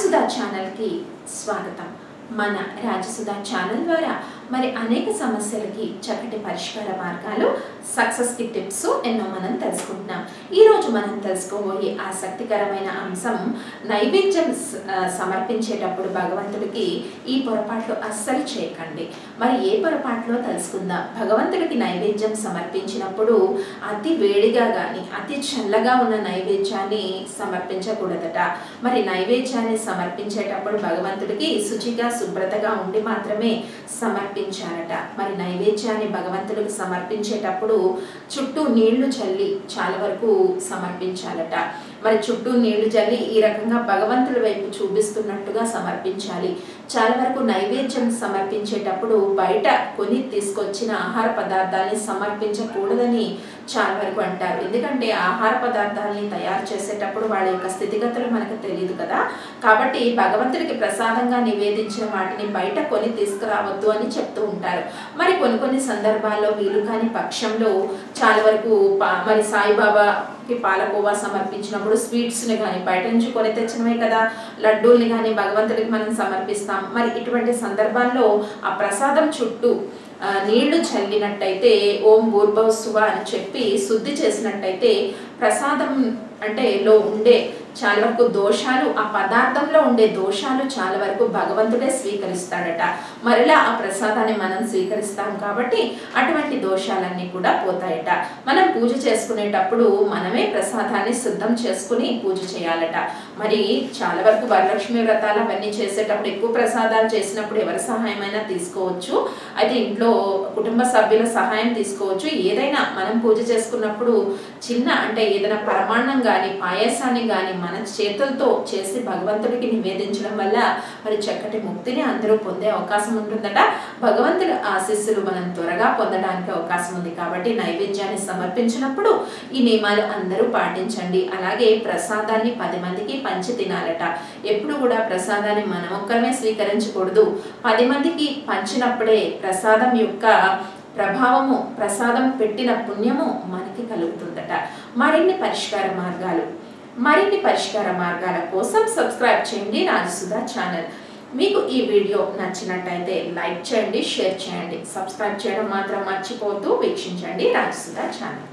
రాజసుధా ఛానల్కి స్వాగతం మన రాజసుధా ఛానల్ ద్వారా మరి అనేక సమస్యలకి చక్కటి పరిష్కార మార్గాలు సక్సెస్కి టిప్స్ ఎన్నో మనం తెలుసుకుంటున్నాం ఈరోజు మనం తెలుసుకోబోయే ఆసక్తికరమైన అంశం నైవేద్యం స- ఆ, సమర్పించేటప్పుడు భగవంతుడికి ఈ పొరపాట్లు అస్సలు చేయకండి మరి ఏ పొరపాట్లో తెలుసుకుందాం భగవంతుడికి నైవేద్యం సమర్పించినప్పుడు అతి వేడిగా కానీ అతి చల్లగా ఉన్న నైవేద్యాన్ని సమర్పించకూడదట మరి నైవేద్యాన్ని సమర్పించేటప్పుడు భగవంతుడికి శుచిగా శుభ్రతగా ఉండి మాత్రమే సమర్పించారట మరి నైవేద్యాన్ని భగవంతుడికి సమర్పించేటప్పుడు చుట్టూ నీళ్లు చల్లి చాలా వరకు సమర్పించాలట మరి చుట్టూ నీళ్లు చల్లి ఈ రకంగా భగవంతుడి వైపు చూపిస్తున్నట్టుగా సమర్పించాలి చాలా వరకు నైవేద్యం సమర్పించేటప్పుడు బయట కొని తీసుకొచ్చిన ఆహార పదార్థాలని సమర్పించకూడదని చాలా వరకు అంటారు ఎందుకంటే ఆహార పదార్థాలని తయారు చేసేటప్పుడు వాళ్ళ యొక్క స్థితిగతులు మనకు తెలియదు కదా కాబట్టి భగవంతుడికి ప్రసాదంగా నివేదించిన వాటిని బయట కొని తీసుకురావద్దు అని చెప్తూ ఉంటారు మరి కొన్ని కొన్ని సందర్భాల్లో వీలు కాని పక్షంలో చాలా వరకు పా- మరి సాయిబాబాకి పాలకోవా సమర్పించినప్పుడు స్వీట్స్ని కానీ బయట నుంచి కొని తెచ్చినవే కదా లడ్డూల్ని కానీ భగవంతుడికి మనం సమర్పిస్తాం మరి ఇటువంటి సందర్భాల్లో ఆ ప్రసాదం చుట్టూ ఆ, నీళ్లు చల్లినట్టయితే ఓం భూర్భవస్సువ అని చెప్పి శుద్ధి చేసినట్టయితే ప్రసాదం అంటే లో ఉండే చాలా వరకు దోషాలు ఆ పదార్థంలో ఉండే దోషాలు చాలా వరకు భగవంతుడే స్వీకరిస్తాడట మరలా ఆ ప్రసాదాన్ని మనం స్వీకరిస్తాం కాబట్టి అటువంటి దోషాలన్నీ కూడా పోతాయట మనం పూజ చేసుకునేటప్పుడు మనమే ప్రసాదాన్ని సిద్ధం చేసుకుని పూజ చేయాలట మరి చాలా వరకు వరలక్ష్మి వ్రతాలు అవన్నీ చేసేటప్పుడు ఎక్కువ ప్రసాదాలు చేసినప్పుడు ఎవరి సహాయమైనా తీసుకోవచ్చు అయితే ఇంట్లో కుటుంబ సభ్యుల సహాయం తీసుకోవచ్చు ఏదైనా మనం పూజ చేసుకున్నప్పుడు చిన్న అంటే ఏదైనా పరమాన్నం కానీ పాయసాన్ని కానీ మన చేతులతో చేసి భగవంతుడికి నివేదించడం వల్ల మరి చక్కటి ముక్తిని అందరూ పొందే అవకాశం ఉంటుందట భగవంతుడి ఆశీస్సులు మనం త్వరగా పొందడానికి అవకాశం ఉంది కాబట్టి నైవేద్యాన్ని సమర్పించినప్పుడు ఈ నియమాలు అందరూ పాటించండి అలాగే ప్రసాదాన్ని పది మందికి పంచి తినాలట ఎప్పుడు కూడా ప్రసాదాన్ని మనం ఒక్కరమే స్వీకరించకూడదు పది మందికి పంచినప్పుడే ప్రసాదం యొక్క ప్రభావము ప్రసాదం పెట్టిన పుణ్యము మనకి కలుగుతుందట మరిన్ని పరిష్కార మార్గాలు మరిన్ని పరిష్కార మార్గాల కోసం సబ్స్క్రైబ్ చేయండి రాజసుధా ఛానల్ మీకు ఈ వీడియో నచ్చినట్టయితే లైక్ చేయండి షేర్ చేయండి సబ్స్క్రైబ్ చేయడం మాత్రం మర్చిపోతూ వీక్షించండి రాజసుధా ఛానల్